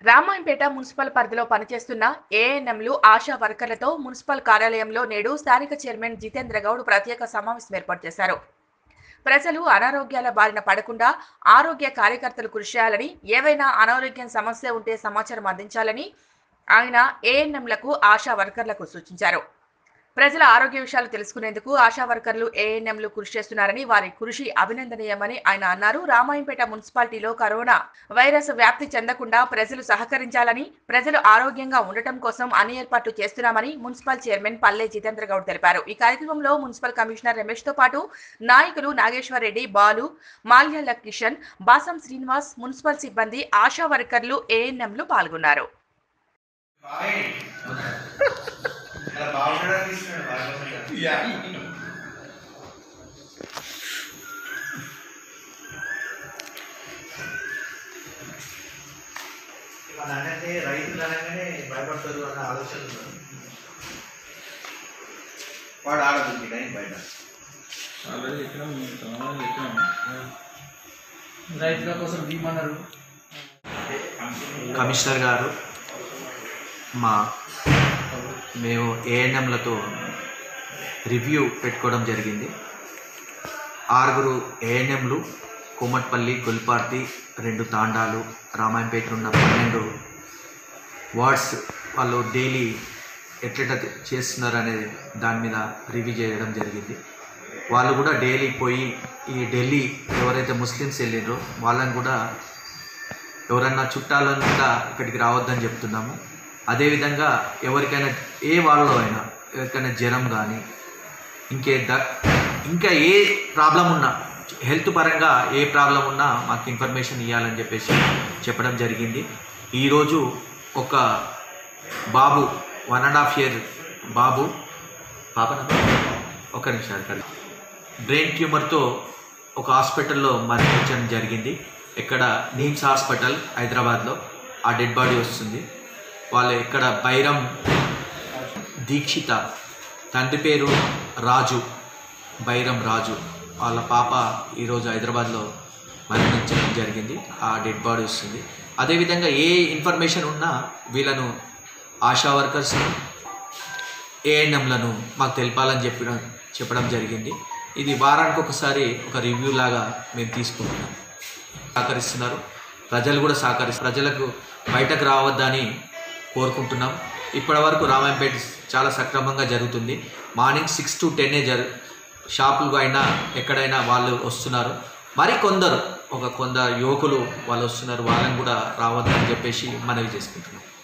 Ramayampet municipal పరిధిలో పనిచేస్తున్న ఏఎన్ఎంలు ఆశా వర్కర్లతో మున్సిపల్ కార్యాలయంలో నేడు స్థానిక చైర్మన్ జితేంద్ర గౌడ్ ప్రత్యేక సమావేశం ఏర్పాటు చేశారు ప్రజలు అనారోగ్యాల బారిన పడకుండా ఆరోగ్య కార్యకర్తలు కృషి చేయాలని ఏవైనా అనారోగ్యం సమస్య ఉంటే సమాచారం అందించాలని ఆయన ఏఎన్ఎంలకు ఆశా వర్కర్లకు సూచించారు ప్రజల ఆరోగ్య విషయాలు తెలుసుకునేందుకు ఆశా వర్కర్లు ఏఎన్ఎంలు కృషి చేస్తున్నారని వారి కృషి అభినందనీయమని ఆయన అన్నారు రామాయంపేట మున్సిపాలిటీలో కరోనా వైరస్ వ్యాప్తి చెందకుండా ప్రజలు సహకరించాలని ప్రజలు ఆరోగ్యంగా ఉండటం కోసం అన్ని ఏర్పాట్లు చేస్తున్నామని మున్సిపల్ చైర్మన్ పల్లె జితేంద్ర గౌడ్ తెలిపారు ఈ కార్యక్రమంలో మున్సిపల్ కమిషనర్ రమేష్ తో పాటు నాయకులు నాగేశ్వర్ రెడ్డి బాలు మాల్యాల కిషన్ బాసం శ్రీనివాస్ మున్సిపల్ సిబ్బంది ఆశా వర్కర్లు ఏఎన్ఎంలు పాల్గొన్నారు అలా బాగుండడానికి ఇస్తున్నాడు బాగా మన అంటే రైతులు అనగానే భయపడతారు అన్న ఆలోచన ఉంది. వాడు ఆడదు టైం బయట ఆల్రెడీ చెప్పినాం సమాధానం చెప్పినాం రైతుల కోసం భీమన్నారు కమిషనర్ గారు మా మేము ఏఎన్ఎంలతో రివ్యూ పెట్టుకోవడం జరిగింది ఆరుగురు ఏఎన్ఎంలు కోమట్పల్లి గుల్పార్తి రెండు తాండాలు రామాయంపేట ఉన్న పన్నెండు వార్డ్స్ వాళ్ళు డైలీ ఎట్లెట్లా చేస్తున్నారు అనేది దాని మీద రివ్యూ చేయడం జరిగింది వాళ్ళు కూడా డైలీ పోయి ఈ ఢిల్లీ ఎవరైతే ముస్లిమ్స్ వెళ్ళిండ్రో వాళ్ళని కూడా ఎవరన్నా చుట్టాలను కూడా ఇక్కడికి రావద్దని చెప్తున్నాము అదేవిధంగా ఎవరికైనా ఏ వాళ్ళలో అయినా ఎవరికైనా జ్వరం కానీ ఇంకే ద ఇంకా ఏ ప్రాబ్లం ఉన్నా హెల్త్ పరంగా ఏ ప్రాబ్లం ఉన్నా మాకు ఇన్ఫర్మేషన్ ఇవ్వాలని చెప్పేసి చెప్పడం జరిగింది ఈరోజు ఒక బాబు వన్ అండ్ హాఫ్ ఇయర్ బాబు పాపన ఒక నిమిషం అక్కడ బ్రెయిన్ ట్యూమర్తో ఒక హాస్పిటల్లో మరణించడం జరిగింది ఇక్కడ నీమ్స్ హాస్పిటల్ హైదరాబాద్లో ఆ డెడ్ బాడీ వస్తుంది వాళ్ళు ఇక్కడ బైరం దీక్షిత తండ్రి పేరు రాజు బైరం రాజు వాళ్ళ పాప ఈరోజు హైదరాబాద్లో మరణించడం జరిగింది ఆ డెడ్ బాడీ వస్తుంది అదేవిధంగా ఏ ఇన్ఫర్మేషన్ ఉన్నా వీళ్ళను ఆశా వర్కర్స్ ఏఎన్ఎంలను మాకు తెలపాలని చెప్పడం చెప్పడం జరిగింది ఇది వారానికి ఒకసారి ఒక రివ్యూ లాగా మేము తీసుకుంటున్నాం సహకరిస్తున్నారు ప్రజలు కూడా సహకరి ప్రజలకు బయటకు రావద్దని కోరుకుంటున్నాం ఇప్పటివరకు రామాయంపేట చాలా సక్రమంగా జరుగుతుంది మార్నింగ్ సిక్స్ టు టెన్నే జరు షాపులు అయినా ఎక్కడైనా వాళ్ళు వస్తున్నారు మరి కొందరు ఒక కొందరు యువకులు వాళ్ళు వస్తున్నారు వాళ్ళని కూడా రావద్దని చెప్పేసి మనవి చేసుకుంటున్నాం